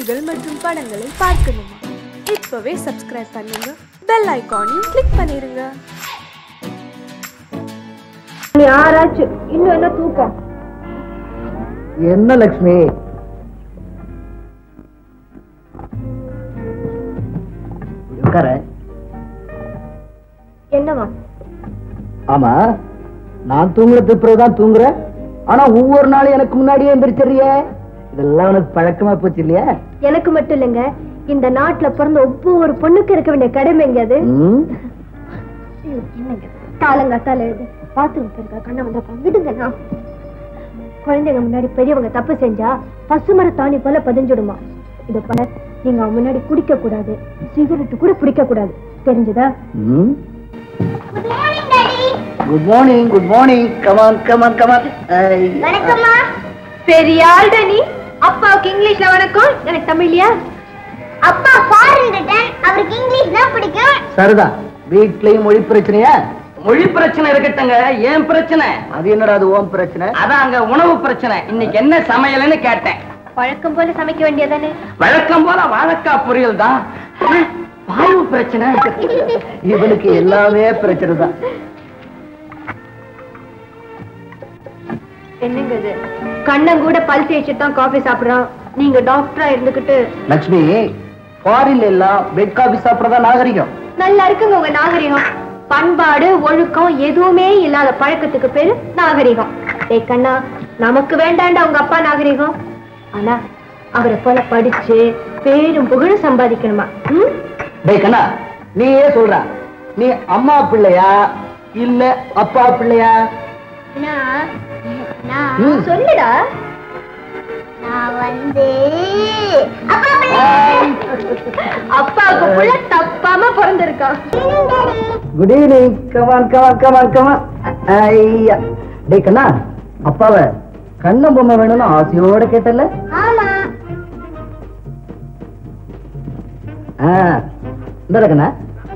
நிகழ்ச்சிகள் மற்றும் படங்களை பார்க்கணுமா இப்பவே சப்ஸ்கிரைப் பண்ணுங்க பெல் ஐகானையும் கிளிக் பண்ணிருங்க நீ ஆராய்ச்சி இன்னும் என்ன தூக்கம் என்ன லக்ஷ்மி உட்கார என்னவா ஆமா நான் தூங்குறது பிறகுதான் தூங்குறேன் ஆனா ஒவ்வொரு நாளும் எனக்கு முன்னாடியே எந்திரிச்சிடுறிய இதெல்லாம் உனக்கு பழக்கமா போச்சு இல்லையா எனக்கு மட்டும் இல்லைங்க இந்த நாட்டுல பிறந்த ஒவ்வொரு பொண்ணுக்கு இருக்க வேண்டிய கடமைங்க அது ம்? ஐயோ, என்னங்க காலங்காத்தால எழுது பாத்ரூம் இருக்கா கண்ணை வந்தா விடுங்கண்ணா குழந்தைங்க முன்னாடி பெரியவங்க தப்பு செஞ்சா பசுமர தாணி போல பதிஞ்சிடுமா இத பல நீங்க அவன் முன்னாடி குடிக்க கூடாது சிகரெட் கூட பிடிக்க கூடாது தெரிஞ்சதா ம்? Good morning good morning come on come on come on பெரிய ஆள்டா நீ அப்பாவுக்கு இங்கிலீஷ்ல வணக்கம் எனக்கு தமிழ்லையா அப்பா ஃபாரின் அவருக்கு இங்கிலீஷ் தான் பிடிக்கும் சரிதான் வீட்லயும் மொழி பிரச்சனையா மொழி பிரச்சனை இருக்கட்டுங்க ஏன் பிரச்சனை அது என்னடா அது ஓம் பிரச்சனை அதான் அங்க உணவு பிரச்சனை இன்னைக்கு என்ன சமையல்னு கேட்டேன் பழக்கம் போல சமைக்க வேண்டியதானே வழக்கம் போல வாழைக்காய் பொரியல் தான் ஆனா, வாயு பிரச்சனை இவனுக்கு எல்லாமே பிரச்சனை தான் என்னங்க இது கண்ணன் கூட பல் தேய்ச்சிட்டு தான் காஃபி சாப்பிடுறான் நீங்க டாக்டரா இருந்துகிட்டு லக்ஷ்மி ஃபாரின்ல எல்லாம் பெட் காபி சாப்பிடறதா நாகரிகம் நல்லா இருக்குங்க உங்க நாகரிகம் பண்பாடு ஒழுக்கம் எதுவுமே இல்லாத பழக்கத்துக்கு பேரு நாகரிகம் டேய் கண்ணா நமக்கு வேண்டாண்டா உங்க அப்பா நாகரிகம் ஆனா அவரை போல படிச்சு பேரும் புகழும் சம்பாதிக்கணுமா ம்? டேய் கண்ணா நீயே சொல்ற நீ அம்மா பிள்ளையா இல்ல அப்பா பிள்ளையா நான் நான் ம். சொல்லுடா நான் வந்து அப்பா பிள்ளை. அப்பாவுக்கு புள்ள தப்பாம பிறந்திருக்கான் good evening come on come on come on come on ஐயா டேய் கண்ணா அப்பாவை கண்ண பொம்மை வேணும்னு ஆசையோட கேட்டல ஆமா ஆ இந்த கண்ணா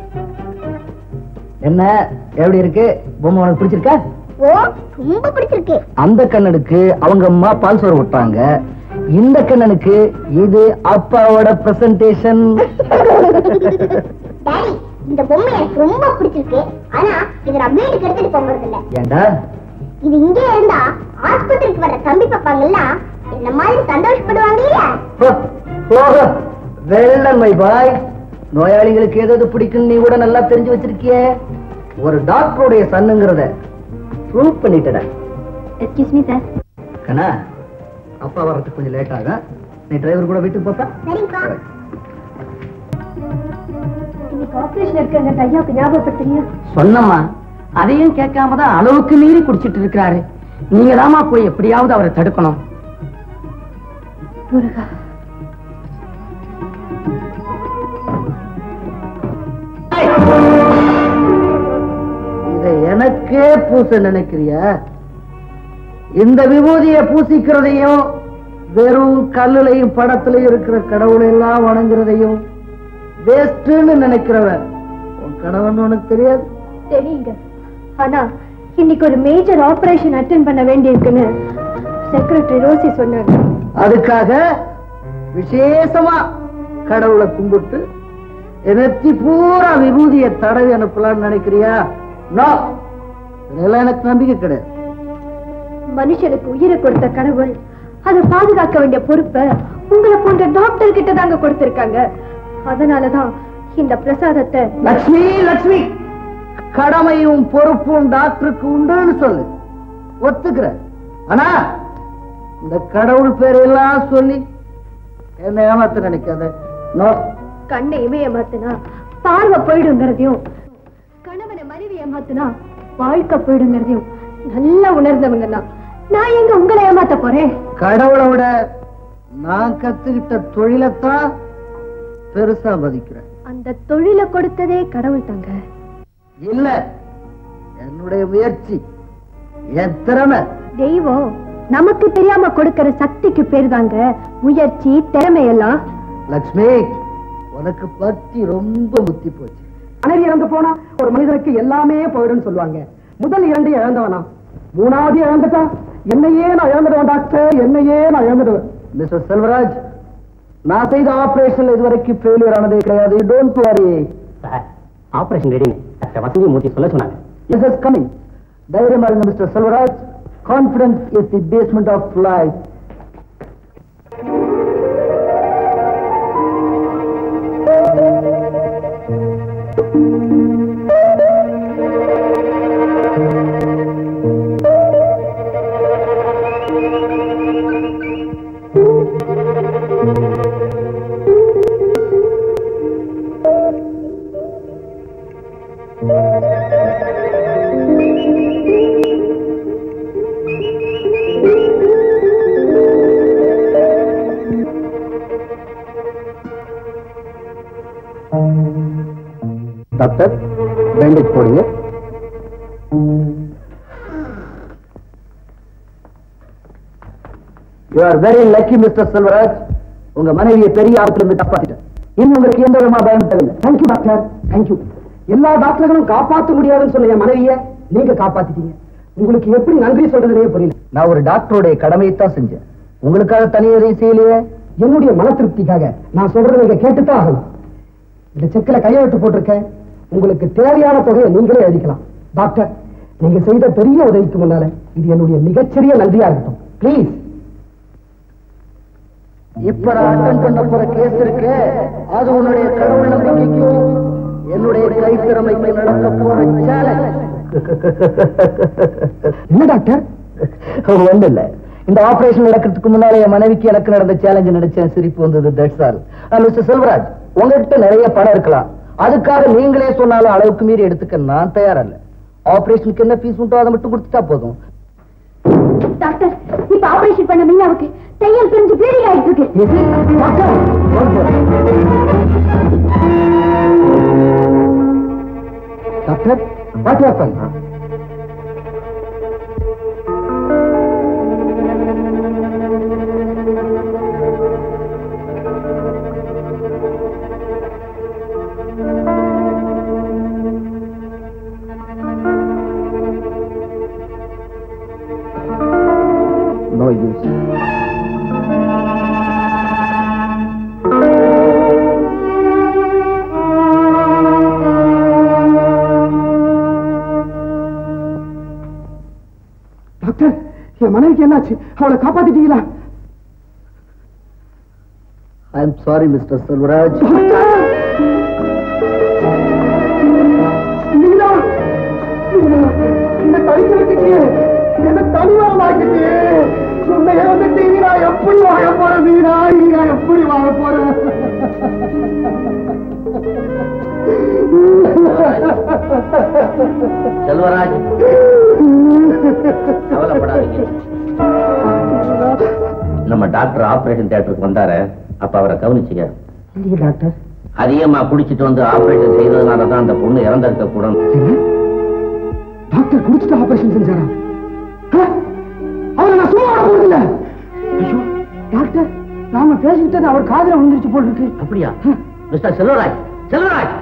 என்ன எப்படி இருக்கு பொம்மை உனக்கு பிடிச்சிருக்கா ஓ ரொம்ப பிடிச்சிருக்கு அந்த கண்ணனுக்கு அவங்க அம்மா பால் சோறு விட்டாங்க இந்த கண்ணனுக்கு இது அப்பாவோட பிரசன்டேஷன் டாடி இந்த பொம்மை எனக்கு ரொம்ப பிடிச்சிருக்கு ஆனா இதை நான் வீட்டுக்கு எடுத்துட்டு போகிறது இல்ல ஏண்டா இது இங்கே இருந்தா ஆஸ்பத்திரிக்கு வர தம்பி பாப்பாங்கெல்லாம் என்ன மாதிரி சந்தோஷப்படுவாங்க இல்லையா போ, போக வெள்ளமை பாய் நோயாளிகளுக்கு எது பிடிக்கும் நீ கூட நல்லா தெரிஞ்சு வச்சிருக்கிய ஒரு டாக்டருடைய சன்னுங்கிறத ப்ரூவ் பண்ணிட்டட எக்ஸ்கியூஸ் மீ சார் கண்ணா அப்பா வர்றதுக்கு கொஞ்சம் லேட் ஆகும் நீ டிரைவர் கூட வீட்டுக்கு போப்பா சரிப்பா இன்னைக்கு ஆபரேஷன் இருக்குங்க ஐயாவுக்கு ஞாபகப்படுத்துறீங்க சொன்னம்மா அதையும் கேட்காம தான் அளவுக்கு மீறி குடிச்சிட்டு இருக்கிறாரு நீங்க தாமா போய் எப்படியாவது அவரை தடுக்கணும் முருகா இதை எனக்கே பூச நினைக்கிறியா இந்த விபூதிய பூசிக்கிறதையும் வெறும் கல்லுலையும் படத்துலயும் இருக்கிற கடவுளை எல்லாம் வணங்குறதையும் வேஸ்ட்னு நினைக்கிறவன் உன் கணவன் உனக்கு தெரியாது தெரியுங்க ஆனா இன்னைக்கு ஒரு மேஜர் ஆபரேஷன் அட்டென்ட் பண்ண வேண்டியிருக்குன்னு செக்ரட்டரி ரோசி சொன்னாங்க அதுக்காக விசேஷமா கடவுளை கும்பிட்டு எனத்தி பூரா விபூதியை தடவி அனுப்பலாம்னு நினைக்கிறியா நோ இதெல்லாம் எனக்கு நம்பிக்கை கிடையாது மனுஷனுக்கு உயிரை கொடுத்த கடவுள் அதை பாதுகாக்க வேண்டிய பொறுப்பை உங்களை போன்ற டாக்டர் கிட்ட தாங்க கொடுத்திருக்காங்க அதனாலதான் இந்த பிரசாதத்தை லட்சுமி லட்சுமி கடமையும் பொறுப்பும் டாக்டருக்கு உண்டுன்னு சொல்லு ஒத்துக்கிற ஆனா இந்த கடவுள் பேரெல்லாம் சொல்லி என்ன ஏமாத்த நினைக்காத நோ கண்ணை இமைய மாத்துனா பார்வை போயிடுங்கிறதையும் கணவனை மனைவி ஏமாத்துனா வாழ்க்கை போயிடுங்கிறதையும் நல்லா உணர்ந்தவங்க தான் நான் எங்க உங்களை ஏமாத்த போறேன் கடவுளை விட நான் கத்துக்கிட்ட தொழிலைத்தான் பெருசா மதிக்கிறேன் அந்த தொழிலை கொடுத்ததே கடவுள் தாங்க இல்ல என்னுடைய முயற்சி என் திறமை தெய்வம் நமக்கு தெரியாம கொடுக்கிற சக்திக்கு பேர் தாங்க முயற்சி திறமை எல்லாம் லட்சுமி உனக்கு பக்தி ரொம்ப முத்தி போச்சு மனைவி இறந்து போனா ஒரு மனிதனுக்கு எல்லாமே போயிடும்னு சொல்லுவாங்க முதல் இரண்டு இழந்தவனா மூணாவது இழந்துட்டா என்னையே நான் இழந்துடுவேன் டாக்டர் என்னையே நான் இழந்துடுவேன் மிஸ்டர் செல்வராஜ் நான் செய்த ஆபரேஷன் இதுவரைக்கும் ஃபெயிலியர் ஆனதே கிடையாது டோன்ட் வரி சார் ஆபரேஷன் ரெடிங்க டாக்டர் வசந்தி மூர்த்தி சொல்ல சொன்னாங்க எஸ் எஸ் கமிங் தைரியமா இருங்க mister Selvaraj confidence is the basement of life doctor bandage போடுங்க you are very lucky mister Selvaraj உங்க மனைவியை பெரிய ஆபத்துல இருந்து காப்பாத்திட்டேன் இன்னும் உங்களுக்கு எந்த விதமா பயம் தேவையில்லை தேங்க்யூ டாக்டர் தேங்க்யூ எல்லா டாக்டர்களும் காப்பாற்ற முடியாதுன்னு சொன்ன என் மனைவிய நீங்க காப்பாத்திட்டீங்க உங்களுக்கு எப்படி நன்றி சொல்றதுனே புரியல நான் ஒரு டாக்டருடைய கடமையை தான் செஞ்சேன் உங்களுக்காக தனியாக எதையும் செய்யலையே என்னுடைய மன திருப்திக்காக நான் சொல்றதை நீங்க கேட்டுத்தான் ஆகணும் இந்த செக்ல கையெழுத்து போட்டிருக்கேன் உங்களுக்கு தேவையான தொகையை நீங்களே எழுதிக்கலாம் டாக்டர் நீங்க செய்த பெரிய உதவிக்கு முன்னால இது என்னுடைய மிகச்சிறிய நன்றியா இருக்கட்டும் ப்ளீஸ் இப்ப நான் அட்டன் பண்ண போற கேஸ் இருக்கு அது உன்னுடைய கடவுள் நம்பிக்கைக்கும் என்னுடைய கைத்திறமைக்கு நடக்க போற சேலஞ்ச் என்ன டாக்டர் ஒண்ணு இல்ல இந்த ஆபரேஷன் நடக்கிறதுக்கு முன்னால என் மனைவிக்கு எனக்கு நடந்த சேலஞ்ச் நினைச்சேன் சிரிப்பு வந்தது தட்ஸ் ஆல் மிஸ்டர் செல்வராஜ் உங்ககிட்ட நிறைய பணம் இருக்கலாம் அதுக்காக நீங்களே சொன்னாலும் அளவுக்கு மீறி எடுத்துக்க நான் தயாரா இல்ல ஆபரேஷனுக்கு என்ன ஃபீஸ் உண்டோ அதை மட்டும் கொடுத்துட்டா போதும் டாக்டர் இப்ப ஆபரேஷன் பண்ண மீனாவுக்கு தையல் பிரிஞ்சு பீடிங் ஆயிட்டு இருக்கு doctor doctor what happen No use. Doctor என் மனைவிக்கு என்னாச்சு அவளை காப்பாத்திட்டீங்களா I am sorry, Mr. Selvaraj. Meena Meena இந்த தனித்து விட்டுட்டியே என்ன தனிவாரம் ஆக்கிட்டியே உன்னை இறந்துட்டு இனி நான் எப்படி வாழ போறேன் மீனா இனி நான் எப்படி வாழ போறேன் செல்வராஜ் கவலைப்படாதீங்க நம்ம டாக்டர் ஆபரேஷன் தியேட்டருக்கு வந்தாரு அப்ப அவரை கவனிச்சுங்க இல்லையே டாக்டர் அதிகமா குடிச்சிட்டு வந்து ஆபரேஷன் செய்ததுனால தான் அந்த பொண்ணு இறந்திருக்க கூடும் டாக்டர் குடிச்சிட்டு ஆபரேஷன் செஞ்சாரா ஆ? அவரை நான் சும்மா விட போறதில்ல ஐயோ டாக்டர் நாம பேசிக்கிட்டது அவர் காதுல விழுந்துருச்சு போல் இருக்கு அப்படியா மிஸ்டர் செல்வராஜ் செல்வராஜ்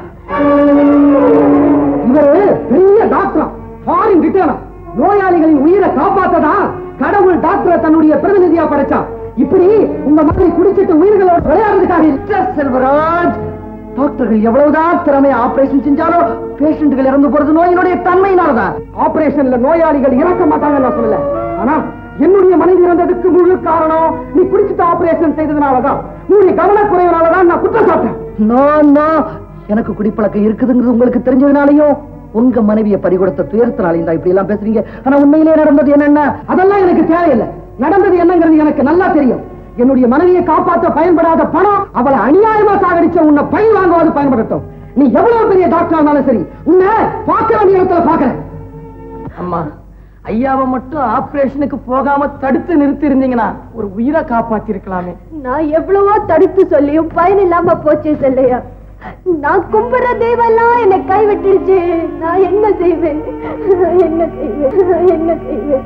இவரு பெரிய டாக்டர் ஃபாரின் ரிட்டர்னா நோயாளிகளின் உயிரை காப்பாத்ததா கடவுள் டாக்டரை தன்னுடைய பிரதிநிதியா படைச்சான் இப்படி உங்க மாதிரி குடிச்சிட்டு உயிர்களோட விளையாடுறதுக்காக இல்ல செல்வராஜ் டாக்டர்கள் எவ்வளவுதான் திறமையா ஆபரேஷன் செஞ்சாலும் பேஷண்ட்கள் இறந்து போறது நோயினுடைய தன்மையினாலதான் ஆபரேஷன்ல நோயாளிகள் இறக்க மாட்டாங்க நான் சொல்லல ஆனா என்னுடைய மனைவி இறந்ததுக்கு முழு காரணம் நீ குடிச்சிட்டு ஆபரேஷன் செய்ததுனாலதான் உன்னுடைய கவனக்குறைவினாலதான் நான் குற்றம் சாட்டேன் No, no. எனக்கு குடிப்பழக்கம் இருக்குதுங்கிறது உங்களுக்கு தெரிஞ்சதுனாலையும் உங்க மனைவியை பறிகொடுத்த துயரத்தினாலையும் தான் இப்படி எல்லாம் பேசுறீங்க ஆனா உண்மையிலே நடந்தது என்னன்னா அதெல்லாம் எனக்கு தேவையில்லை நடந்தது என்னங்கிறது எனக்கு நல்லா தெரியும் என்னுடைய மனைவியை காப்பாற்ற பயன்படாத பணம் அவளை அநியாயமா சாகடிச்ச உன்னை பழி வாங்குவது பயன்படுத்தும் நீ எவ்வளவு பெரிய டாக்டர் ஆனாலும் சரி உன்னை பார்க்க வேண்டிய இடத்துல பாக்குறேன் அம்மா ஐயாவை மட்டும் ஆபரேஷனுக்கு போகாம தடுத்து நிறுத்தி இருந்தீங்கன்னா ஒரு உயிரை காப்பாத்தி இருக்கலாமே நான் எவ்வளவோ தடுத்து சொல்லியும் பயன் இல்லாம போச்சு செல்லையா நான் கும்பிடுற தெய்வம்லாம் என்னை கைவிட்டுருச்சு நான் என்ன செய்வேன் என்ன செய்வேன் என்ன செய்வேன்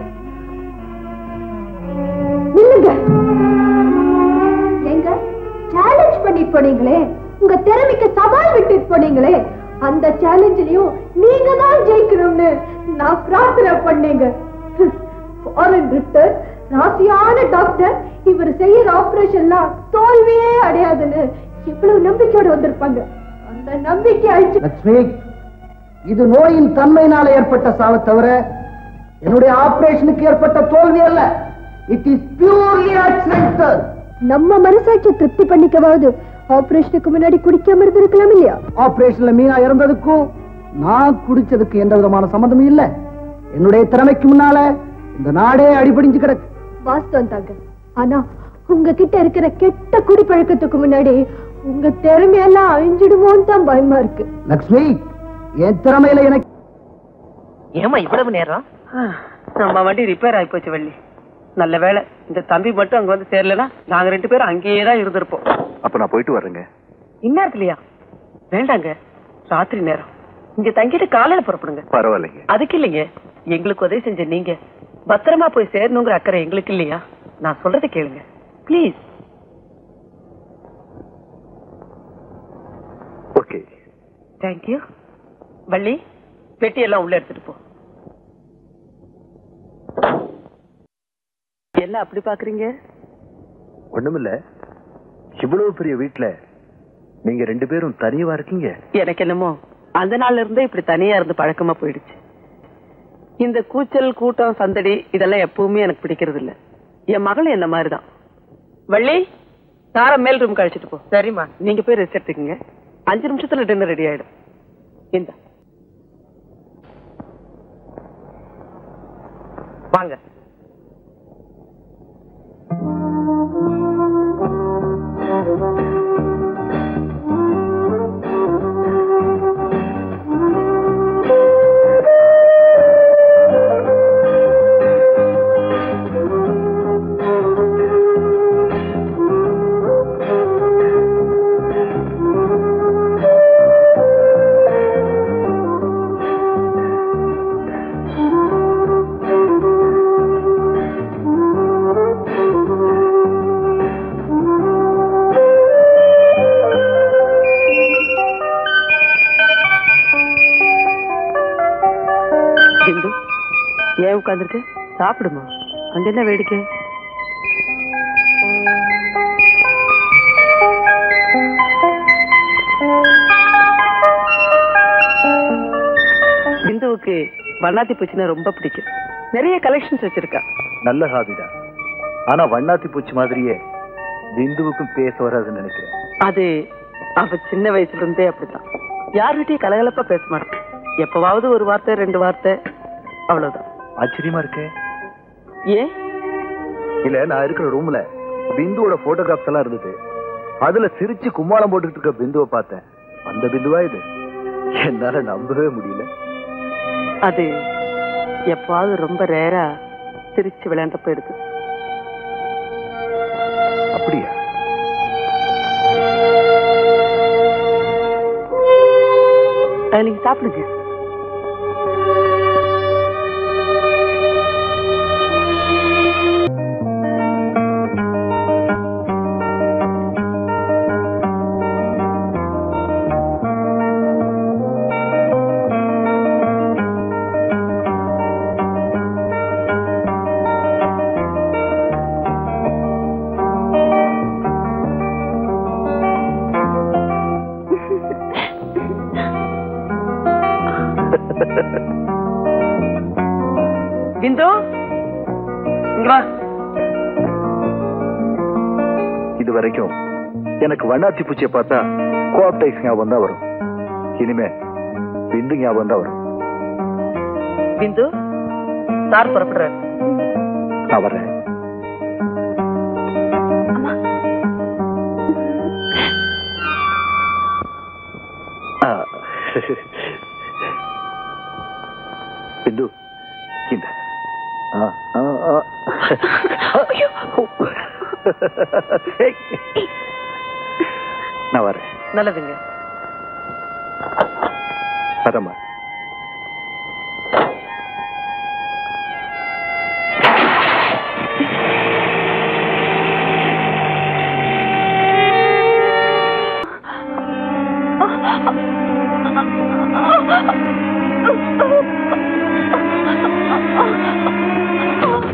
நில்லுங்க எங்க சேலஞ்ச் பண்ணிட்டு போனீங்களே உங்க திறமைக்கு சவால் விட்டுட்டு போனீங்களே அந்த சேலஞ்சிலையும் நீங்க தான் ஜெயிக்கணும்னு நான் பிரார்த்தனை பண்ணீங்க ஃபாரின் ரிட்டர் ராசியான டாக்டர் இவர் செய்யற ஆபரேஷன்லாம் தோல்வியே சரியாயிடுவாதுன்னு இவ்வளவு நம்பிக்கையோட வந்திருப்பாங்க அந்த நம்பிக்கை அழிச்சு லட்சுமி இது நோயின் தன்மையினால ஏற்பட்ட சாவை தவிர என்னுடைய ஆபரேஷனுக்கு ஏற்பட்ட தோல்வி அல்ல இட் இஸ் பியூர்லி ஆக்சிடென்டல் நம்ம மனசாட்சி திருப்தி பண்ணிக்கவாவது ஆபரேஷனுக்கு முன்னாடி குடிக்காம இருந்திருக்கலாம் இல்லையா ஆபரேஷன்ல மீனா இறந்ததுக்கும் நான் குடிச்சதுக்கு எந்த விதமான சம்மந்தமும் இல்ல என்னுடைய திறமைக்கு முன்னால இந்த நாடே அடிபடிஞ்சு கிடக்கு வாஸ்தவம் தாங்க ஆனா உங்ககிட்ட இருக்கிற கெட்ட குடிப்பழக்கத்துக்கு முன்னாடி உங்க திறமையெல்லாம் அழிஞ்சிடுமோன்னு தான் பயமா இருக்கு லக்ஷ்மி என் திறமையில எனக்கு ஏமா இவ்வளவு நேரம் நம்ம வண்டி ரிப்பேர் ஆகி போச்சு வள்ளி நல்ல வேளை இந்த தம்பி மட்டும் அங்க வந்து சேரலனா நாங்க ரெண்டு பேரும் அங்கேயே தான் இருந்திருப்போம் அப்ப நான் போயிட்டு வரேங்க இந்நேரத்துலயா வேண்டாங்க ராத்திரி நேரம் இங்க தங்கிட்டு காலையில புறப்படுங்க பரவாயில்லைங்க அதுக்கு இல்லைங்க எங்களுக்கு உதவி செஞ்ச நீங்க பத்திரமா போய் சேரணுங்கிற அக்கறை எங்களுக்கு இல்லையா நான் சொல்றதை கேளுங்க ப்ளீஸ் ஓகே தேங்க்யூ வள்ளி பெட்டி எல்லாம் உள்ள எடுத்துட்டு போ எல்லாம் அப்படி பாக்குறீங்க ஒண்ணுமில்ல இவ்வளவு பெரிய வீட்டுல நீங்க ரெண்டு பேரும் தனியவா இருக்கீங்க எனக்கு என்னமோ அந்த நாள்ல இருந்தே இப்படி தனியா இருந்து பழக்கமா போயிடுச்சு இந்த கூச்சல் கூட்டம் சந்தடி இதெல்லாம் எப்பவுமே எனக்கு பிடிக்கிறது இல்ல என் மகளும் என்ன மாதிரிதான் வள்ளி தார மேல் ரூம் கழிச்சிட்டு போ சரிம்மா நீங்க போய் ரெஸ்ட் எடுத்துக்கங்க அஞ்சு நிமிஷத்துல டின்னர் ரெடி ஆயிடும் இந்த வாங்க பிந்து ஏன் உட்கார்ந்துருக்க சாப்பிடுமா அங்க என்ன வேடிக்கை பிந்துவுக்கு வண்ணாத்தி பூச்சினா ரொம்ப பிடிக்கும் நிறைய கலெக்ஷன்ஸ் வச்சிருக்கா நல்ல ஹாபிதான் ஆனா வண்ணாத்தி பூச்சி மாதிரியே பிந்துவுக்கும் பேச வராதுன்னு நினைக்கிறேன் அது அவ சின்ன வயசுல இருந்தே அப்படித்தான் யார்கிட்டயும் கலகலப்பா பேச மாட்டான் எப்பவாவது ஒரு வார்த்தை ரெண்டு வார்த்தை அவ்வளவுதான் ஆச்சரியமா இருக்கே ஏன் இல்ல நான் இருக்கிற ரூம்ல பிந்துவோட போட்டோகிராஃப்ஸ் எல்லாம் இருந்தது அதுல சிரிச்சு கும்மாளம் போட்டுக்கிட்டு இருக்க பிந்துவை பார்த்தேன் அந்த பிந்துவா இது என்னால நம்பவே முடியல அது எப்பாவது ரொம்ப ரேரா சிரிச்சு விளையாண்டப்ப எடுத்து அப்படியா அஹ், நீங்க சாப்பிடுங்க பிந்து இங்க வா இது வரைக்கும் எனக்கு வண்ணாத்தி பூச்சியை பார்த்தா கோஆப்டைஸ் ஞாபகம் தான் வரும் இனிமே பிந்து ஞாபகம் தான் வரும் பிந்து சார் புறப்படுறாரு நான் வரேன் ஆ. பிந்து இந்த ஆ, ஆ, ஆ. ஏய். நான் வரேன் நல்லதுங்க வரேம்மா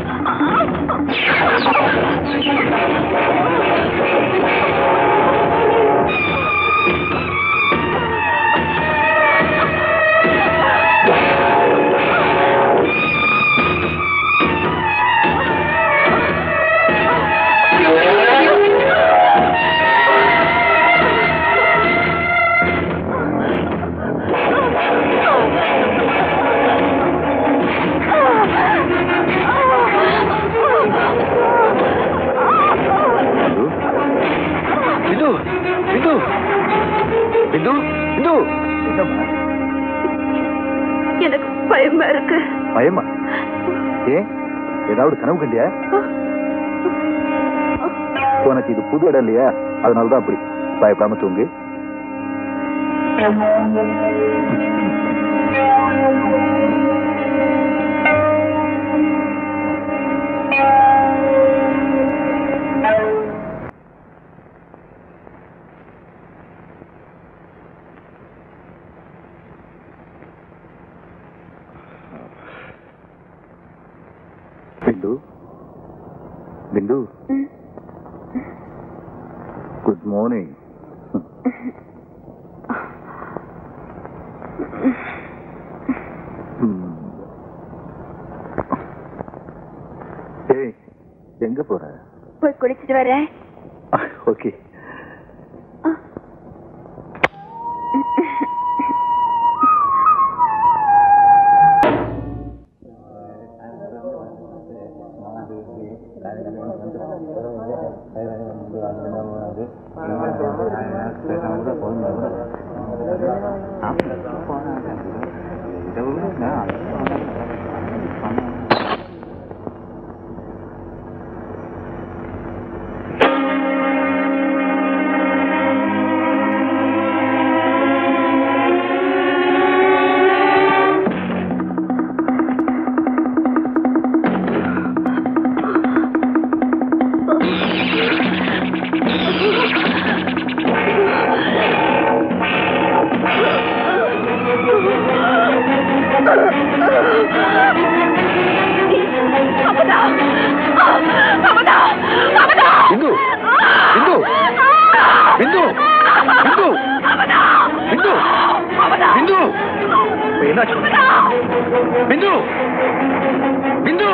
ஆ பிந்து பிந்து பிந்து பிந்து எனக்கு பயமா இருக்கு பயமா ஏன் ஏதாவது கனவு கண்டியா உனக்கு இது புது இடம் இல்லையா அதனாலதான் அப்படி பயப்படாம தூங்கு பிந்து பிந்து குட் மார்னிங் ஏய் எங்க போற போய் குளிச்சிட்டு வரேன் ஓகே பிந்து பிந்து பிந்து பிந்து பிந்து பிந்து என்னாச்சு பிந்து பிந்து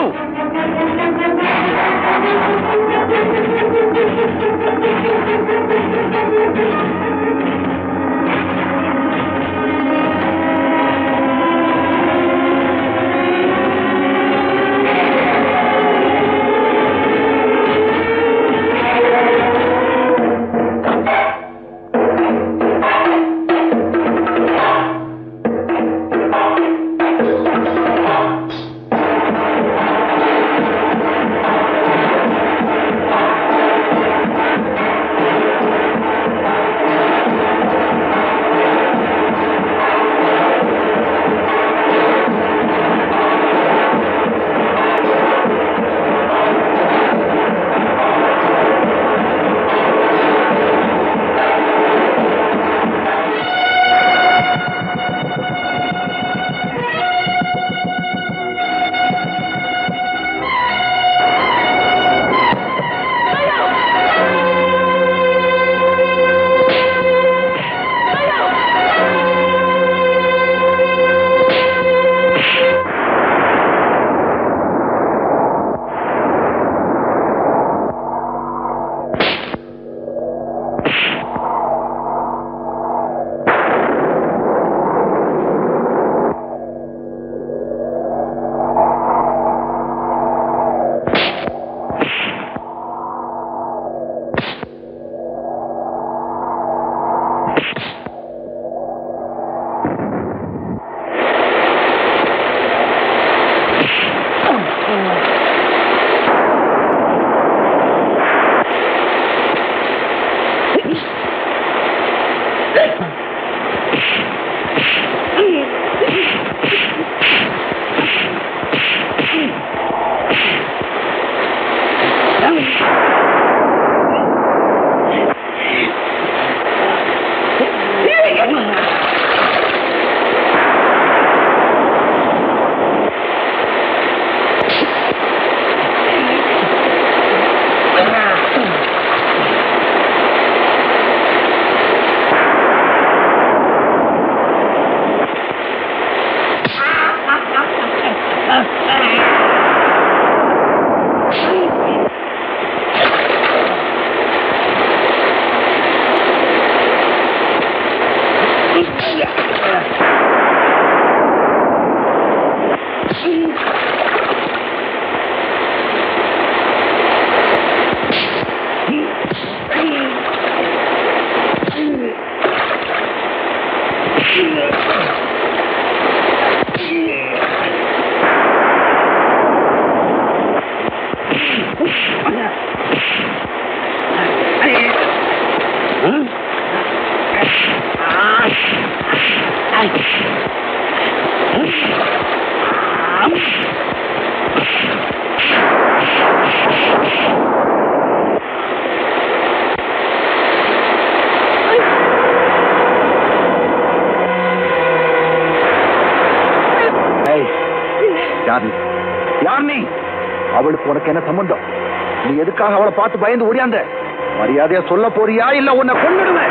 யார் நீ அவளுக்கு உனக்கு என்ன சம்பந்தம் நீ எதுக்காக அவளை பார்த்து பயந்து ஓடியாந்த மரியாதையா சொல்ல போறியா இல்ல உன்னை கொன்னுடுவேன்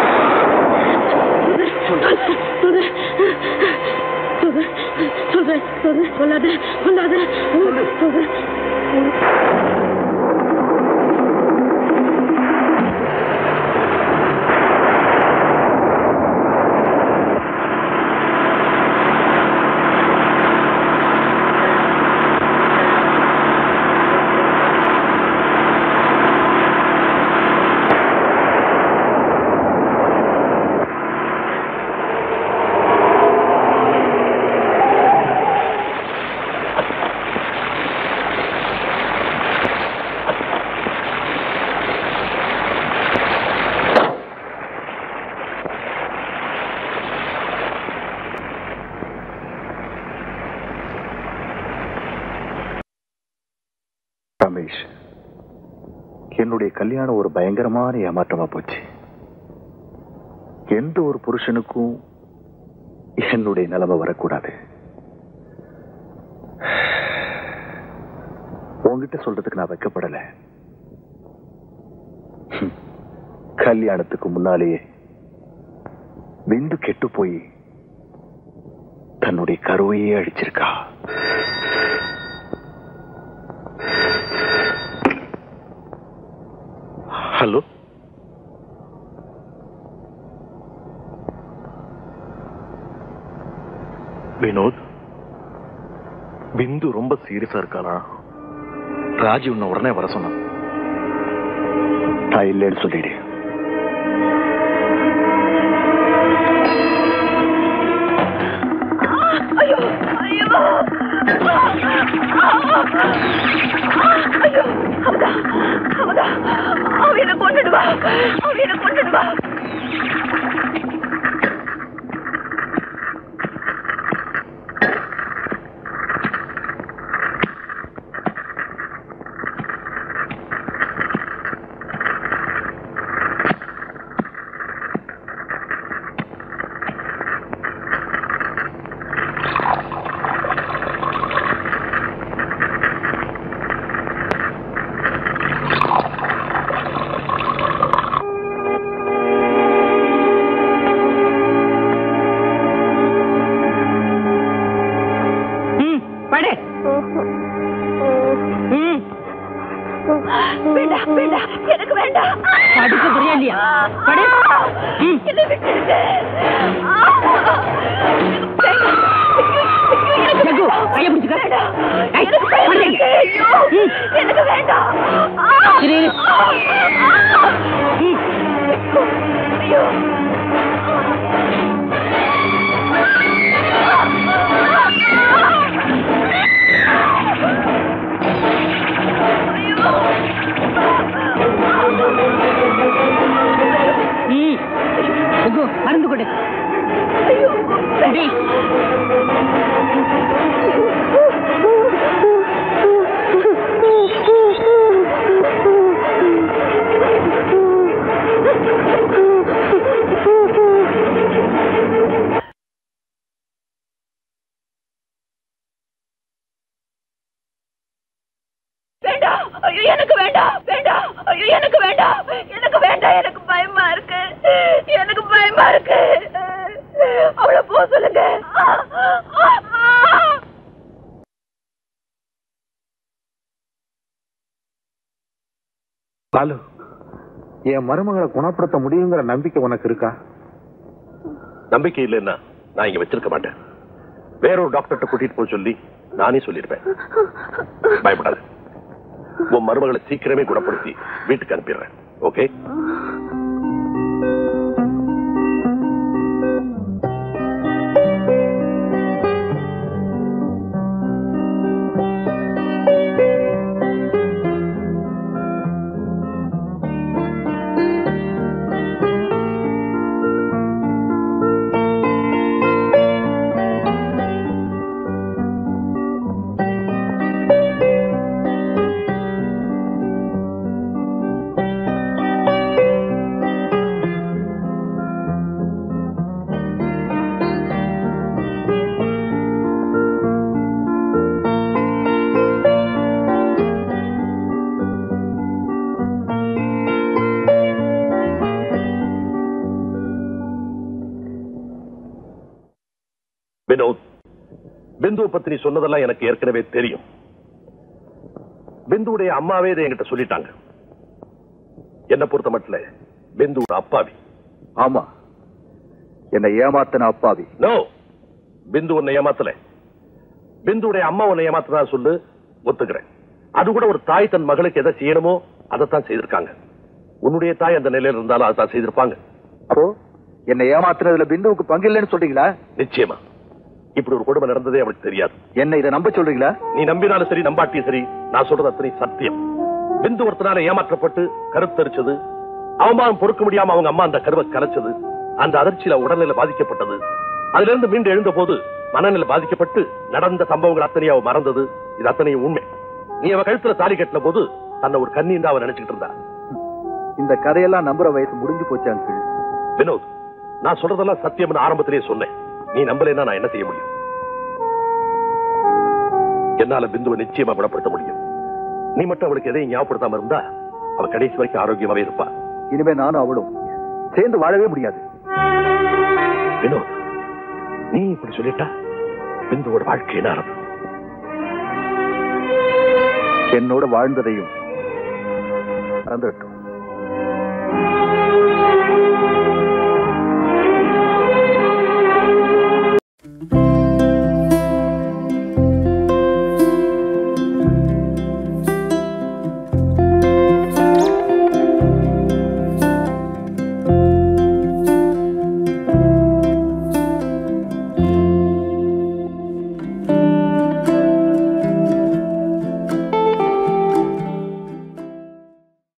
ரமேஷ் என்னுடைய கல்யாணம் ஒரு பயங்கரமான ஏமாற்றமா போச்சு எந்த ஒரு புருஷனுக்கும் என்னுடைய நிலைமை வரக்கூடாது உன்கிட்ட சொல்றதுக்கு நான் வைக்கப்படல ஹம். கல்யாணத்துக்கு முன்னாலேயே விந்து கெட்டு போய் தன்னுடைய கருவையே அழிச்சிருக்கா ஹலோ வினோத் பிந்து ரொம்ப சீரியஸா இருக்கானா ராஜி உன்னை உடனே வர சொன்னான் நான் இல்லைன்னு சொல்லிடு அவனை கொண்டுடுவா அவனை கொண்டுடுவா ம் படு ம் வேண்டாம் வேண்டாம் எனக்கு வேண்டாம் படுக்க புரியா இல்லையா படு ம் என்னை விட்டுடுங்க ஜகு கைய பிடிச்சுக்க ஏய், எனக்கு படு. பயமா இருக்கு. ஐயோ, ம். எனக்கு வேண்டாம் இரு, இரு. ம். ஐயோ ம் ஜகு மருந்து கொடு குடி. வேண்டாம் ஐயோ எனக்கு வேண்டாம் வேண்டாம் ஐயோ எனக்கு வேண்டாம் எனக்கு வேண்டாம் எனக்கு பயமா இருக்கு எனக்கு பயமா இருக்கு அவளை போக சொல்லுங்க பாலு என் மருமகளை குணப்படுத்த முடியுங்கிற நம்பிக்கை உனக்கு இருக்கா நம்பிக்கை இல்லைன்னா நான் இங்க வச்சிருக்க மாட்டேன் வேற ஒரு டாக்டர்கிட்ட கூட்டிட்டு போக சொல்லி நானே சொல்லிருப்பேன் பயப்படாத உன் மருமகளை சீக்கிரமே குணப்படுத்தி வீட்டுக்கு அனுப்பிடுறேன் ஓகே ஆ வினோத் பிந்துவை பத்தி நீ சொன்னதெல்லாம் எனக்கு ஏற்கனவே தெரியும் பிந்துவுடைய அம்மாவே இதை என்கிட்ட சொல்லிட்டாங்க என்ன பொறுத்த மட்டும் பிந்து ஒரு அப்பாவி ஆமா என்னை ஏமாத்தன அப்பாவி நோ பிந்து உன்னை ஏமாத்தல பிந்துவுடைய அம்மா உன்னை ஏமாத்ததா சொல்லு ஒத்துக்கிறேன் அது கூட ஒரு தாய் தன் மகளுக்கு எதை செய்யணுமோ அதைத்தான் செய்திருக்காங்க உன்னுடைய தாய் அந்த நிலையில இருந்தாலும் அதைத்தான் செய்திருப்பாங்க அப்போ என்னை ஏமாத்துனதுல பிந்துவுக்கு பங்கு இல்லைன்னு சொல்றீங்களா நிச்சயமா இப்படி ஒரு கொடுமை நடந்ததே அவளுக்கு தெரியாது என்ன இதை நம்ப சொல்றீங்களா நீ நம்பினாலும் சரி நம்பாட்டியும் சரி நான் சொல்றது அத்தனை சத்தியம் பிந்து ஒருத்தனால ஏமாற்றப்பட்டு கருத்தரிச்சது அவமானம் பொறுக்க முடியாம அவங்க அம்மா அந்த கருவை கலைச்சது அந்த அதிர்ச்சியில உடல்நிலை பாதிக்கப்பட்டது அதுல இருந்து மீண்டு எழுந்த போது மனநிலை பாதிக்கப்பட்டு நடந்த சம்பவங்கள் அத்தனையும் அவ மறந்தது இது அத்தனையும் உண்மை நீ அவ கழுத்துல தாலி கட்டின போது தன்னை ஒரு கண்ணி அவ நினைச்சுக்கிட்டு இருந்தா இந்த கதையெல்லாம் நம்புற வயசு முடிஞ்சு போச்சு அங்கிள் வினோத் நான் சொல்றதெல்லாம் சத்தியம்னு ஆரம்பத்திலேயே சொன்னேன் நீ நம்பலைன்னா நான் என்ன செய்ய முடியும் என்னால பிந்துவை நிச்சயமா குணப்படுத்த முடியும் நீ மட்டும் அவளுக்கு எதையும் ஞாபகப்படுத்தாம இருந்தா அவ கடைசி வரைக்கும் ஆரோக்கியமாவே இருப்பா இனிமே நானும் அவளும் சேர்ந்து வாழவே முடியாது வினோத் நீ இப்படி சொல்லிட்டா பிந்துவோட வாழ்க்கை என்ன ஆரம்பம் என்னோட வாழ்ந்ததையும் மறந்துடட்டும்